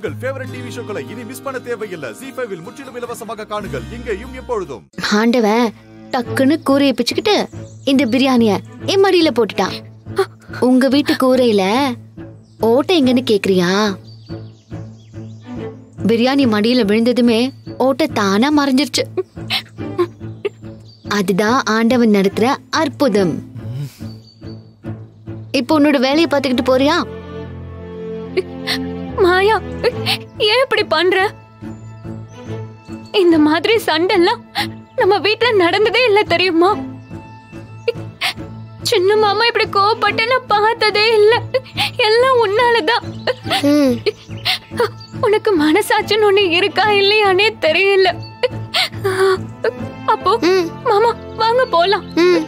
உங்கள் favourite TV ஷோக்களை இனி miss பண்ண தேவையில்லை ஜி ஃபைவில் முற்றிலும் இலவசமாக காணுங்கள் இங்கேயும் எப்பொழுதும் ஆண்டவன் டக்குன்னு கூரையை பிச்சுக்கிட்டு இந்த பிரியாணிய என் மடியில போட்டுட்டான் உங்க வீட்டு கூரையில ஓட்டை எங்கன்னு கேக்குறியா பிரியாணி மடியில விழுந்ததுமே ஓட்டை தானா மறைஞ்சிருச்சு அதுதான் ஆண்டவன் நடத்துற அற்புதம் இப்போ உன்னோட வேலையை பார்த்துக்கிட்டு போறியா மாயா ஏன் இப்படி பண்ற இந்த மாதிரி சண்டெல்லாம் நம்ம வீட்ல நடந்ததே இல்ல தெரியுமா சின்ன மாமா இப்படி கோவப்பட்டு நான் பார்த்ததே இல்ல எல்லாம் உன்னாலதான் உனக்கு மனசாட்சின்னு ஒண்ணு இருக்கா இல்லையானே தெரியல அப்போ மாமா வாங்க போலாம்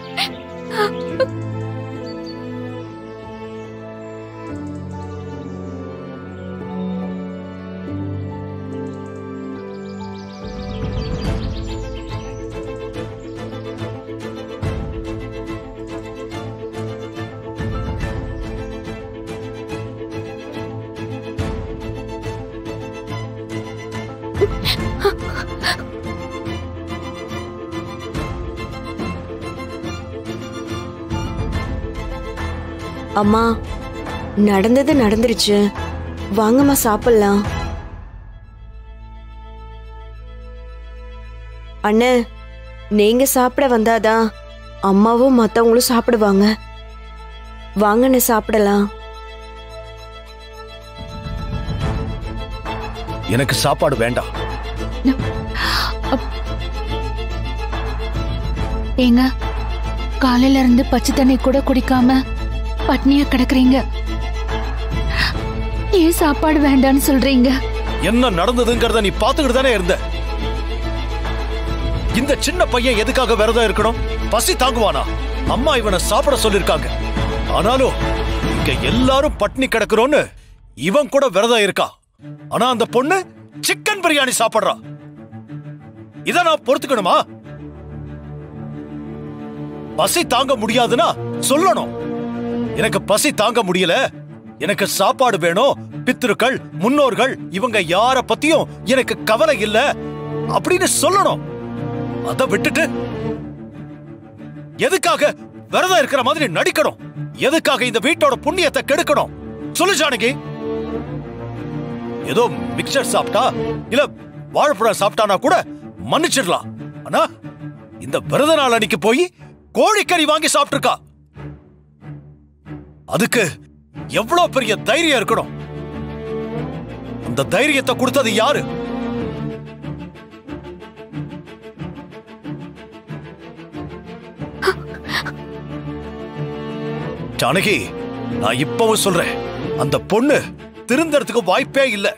அம்மா நடந்தது நடந்துருச்சு வாங்கம்மா சாப்பிடலாம் அண்ணே நீங்க சாப்பிட வந்தாதான் அம்மாவும் மத்தவங்களும் சாப்பிடுவாங்க வாங்கண்ணே சாப்பிடலாம் எனக்கு சாப்பாடு வேண்டாம் ஏங்க காலையில இருந்து பச்சை தண்ணி கூட குடிக்காம பட்னியா கிடக்குறீங்க ஏன் சாப்பாடு வேண்டாம்னு சொல்றீங்க என்ன நடந்ததுங்கிறத நீ பாத்துக்கிட்டு தானே இருந்த இந்த சின்ன பையன் எதுக்காக விரதம் இருக்கணும் பசி தாங்குவானா அம்மா இவனை சாப்பிட சொல்லிருக்காங்க ஆனாலும் இங்க எல்லாரும் பட்னி கிடக்குறோன்னு இவன் கூட விரதம் இருக்கா ஆனா அந்த பொண்ணு சிக்கன் பிரியாணி சாப்பிடுறா இத நான் பொறுத்துக்கணுமா பசி தாங்க முடியாதுன்னா சொல்லணும் எனக்கு பசி தாங்க முடியல எனக்கு சாப்பாடு வேணும் பித்திருக்கள் முன்னோர்கள் இவங்க யார பத்தியும் எனக்கு கவலை இல்ல அப்படின்னு சொல்லணும் அத விட்டுட்டு எதுக்காக விரதம் இருக்கிற மாதிரி நடிக்கணும் எதுக்காக இந்த வீட்டோட புண்ணியத்தை கெடுக்கணும் சொல்லு ஜானகி ஏதோ மிக்சர் சாப்பிட்டா இல்ல வாழைப்பழம் சாப்பிட்டானா கூட மன்னிச்சிடலாம் ஆனா இந்த விரத நாள் அன்னைக்கு போய் கோழிக்கறி வாங்கி சாப்பிட்டிருக்கா அதுக்கு எவ்வளவு பெரிய தைரியம் இருக்கணும் அந்த தைரியத்தை கொடுத்தது யாரு ஜானகி நான் இப்பவும் சொல்றேன் அந்த பொண்ணு திருந்தறதுக்கு வாய்ப்பே இல்ல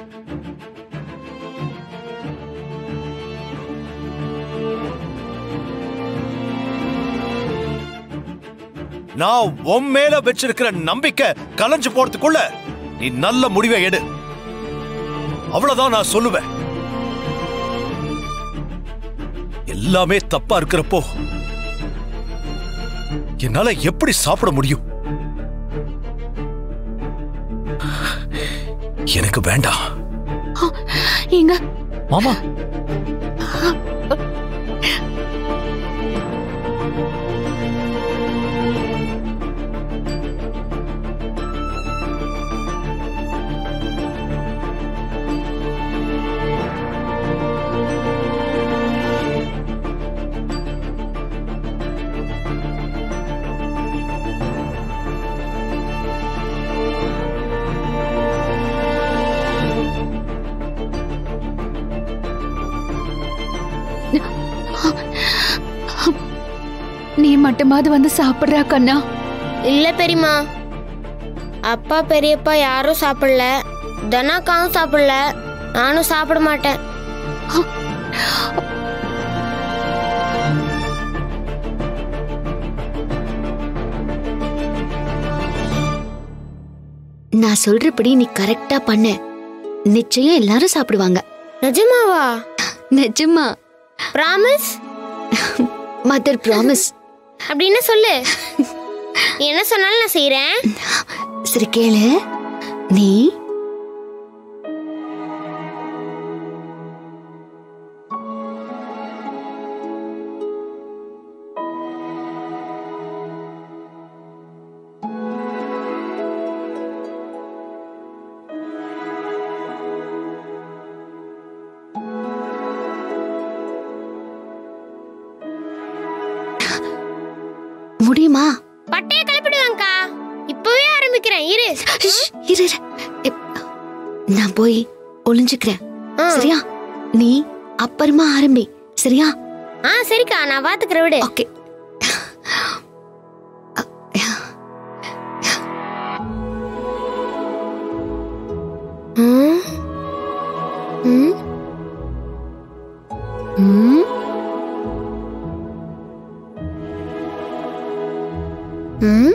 நான் உன் மேல வச்சிருக்கிற நம்பிக்கை கலைஞ்சு போறதுக்குள்ள நீ நல்ல முடிவை எடு அவ்வளவுதான் நான் சொல்லுவேன் எல்லாமே தப்பா இருக்கிறப்போ என்னால எப்படி சாப்பிட முடியும் எனக்கு வேண்டாம் ஏங்க மாமா நீ மட்டுமாவது வந்து சாப்பிடுறா கண்ணா இல்ல பெரியம்மா அப்பா பெரியப்பா யாரும் சாப்பிடல தனாக்காவும் சாப்பிடல நானும் சாப்பிட மாட்டேன் நான் சொல்றபடி நீ கரெக்டா பண்ண நிச்சயம் எல்லாரும் சாப்பிடுவாங்க நிஜமாவா நிஜமா பிராமிஸ் மதர் ப்ராமிஸ் அப்படின்னு சொல்லு நீ என்ன சொன்னாலும் நான் செய்யறேன் சரி கேளு நீ முடியுமா பட்டைய கிளப்பிடுவாங்கக்கா இப்பவே ஆரம்பிக்கிறேன் இரு ஷ், இரு இரு. இப், நான் போய் ஒளிஞ்சுக்கிறேன் ஆ. சரியா நீ அப்புறமா ஆரம்பி சரியா ஆ சரிக்கா நான் பாத்துக்கிறேன் விடு ஓகே ம். ம். ம் ம்.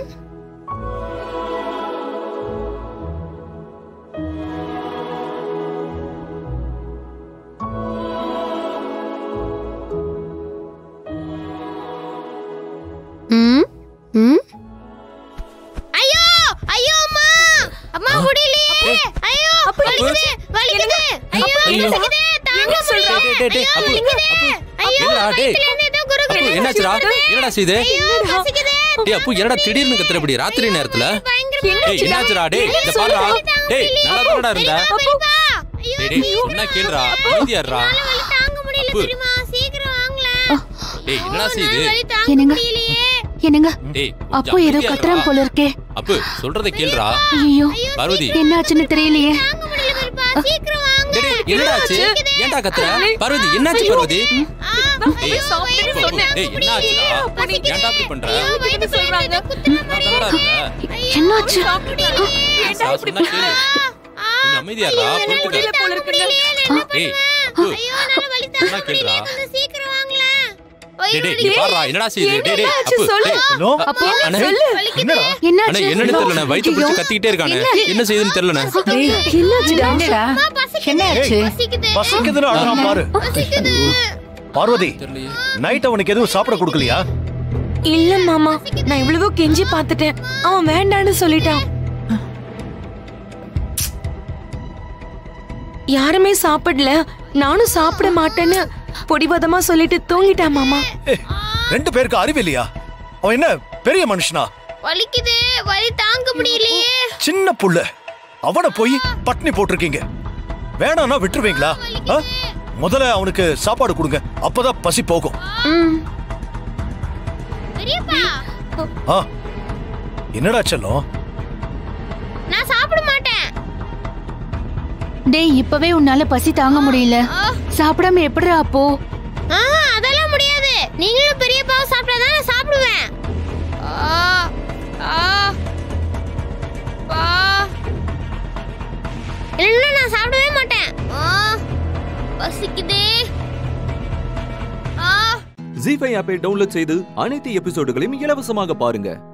ம். ம். ஐயோ ஐயோ அம்மா அம்மா முடியலையே ஐயோ வலிக்குது வலிக்குது ஐயோ ஐயோ. வலிக்குது தாங்க முடியல டேய், டேய், டேய், ஐயோ அப்பு, வலிக்குது ஐயோ என்னடா, டேய். வயித்துல இருந்து ஏதோ குறு குறு அப்பு, என்னாச்சுடா என்னடா செய்து ஐயோ பசிக்குது டேய் அப்பு என்னடா திடீர்னு கத்துற இப்படி ராத்திரி நேரத்துல பயங்கரமா டேய் என்னாச்சுடா டேய் இந்த பாருடா டேய் நல்லா தானடா இருந்த வலிப்பா ஐயோ டேய் டேய் சொன்னா கேளுடா அமைதியாடுறா வலி தாங்க முடியல அப்பு. தெரியுமா சீக்கிரம் வாங்கல டேய் என்னடா செய்து வலி தாங்க என்னங்க? முடியலையே என்னங்க டேய் அப்போ ஏதோ கத்துறான் போல இருக்கே அப்பு சொல்றத கேளுடா ஐயோ பார்வதி என்னாச்சுன்னு தெரியலையே தாங்க முடியல பெரியப்பா சீக்கிரம் வாங்க டேய் டேய் என்னடா ஆச்சு ஏன்டா கத்துற பார்வதி என்னாச்சு பார்வதி டேய் அப்பு, அப்பு, டேய் என்னாச்சுடா ஏன்டா அப்படி பண்ற வயித்து சொல்றாங்க நான் தானடா இருந்தேன் என்னாச்சு நான் சொன்னா கேளு கொஞ்சம் அமைதியாடுறா பொறுத்துக்க டேய் அப்பு, சொன்னா கேளுடா சீக்கிரம் வாங்கல டேய் டேய் இங்க பாருடா என்னடா செய்யுது டேய் டேய் அப்பு டேய் ஹலோ அப்போ அண்ணே என்னடா அண்ணே என்னாச்சு என்னன்னு தெரியல வயித்து பிடிச்சு கத்திக்கிட்டே இருக்கானே என்ன செய்யுதுன்னு தெரியலண்ணே என்னடா என்னாச்சு பசிக்குதுன்னு அழகான் பாரு பார்வதி தெரியலையே நைட் அவனுக்கு எதுவும் சாப்பிட கொடுக்கலையா இல்ல மாமா நான் இவ்வளவோ கெஞ்சி பார்த்துட்டேன் அவன் வேண்டான்னு சொல்லிட்டான் யாருமே சாப்பிடல நானும் சாப்பிட மாட்டேன்னு பொடிவதமா சொல்லிட்டு தூங்கிட்டான் மாமா ஏய், ரெண்டு பேருக்கு அறிவு இல்லையா அவன் என்ன பெரிய மனுஷனா வலிக்குது வலி தாங்க முடியலையே சின்ன புள்ள அவனை போய் பட்னி போட்டிருக்கீங்க வேணாம்னா விட்டுருவீங்களா ஆ? முதல்ல அவனுக்கு சாப்பாடு கொடுங்க அப்பதான் பசி போகும் பெரியப்பா ஆ என்னடா செல்லம் நான் சாப்பிட மாட்டேன் டேய் இப்பவே உன்னால பசி தாங்க முடியல சாப்பிடாம எப்படிடா அப்போ ஆஹா அதெல்லாம் முடியாது நீங்களும் பெரியப்பாவும் சாப்பிட்டாதான் நான் சாப்பிடுவேன் ஆ, ஆ, ஆ. இல்லைன்னா நான் சாப்பிடவே மாட்டேன் ஆ, பசிக்குதே ஆ ஜி ஃபைவ் ஆப்பை டவுன்லோட் செய்து அனைத்து எபிசோடுகளையும் இலவசமாக பாருங்க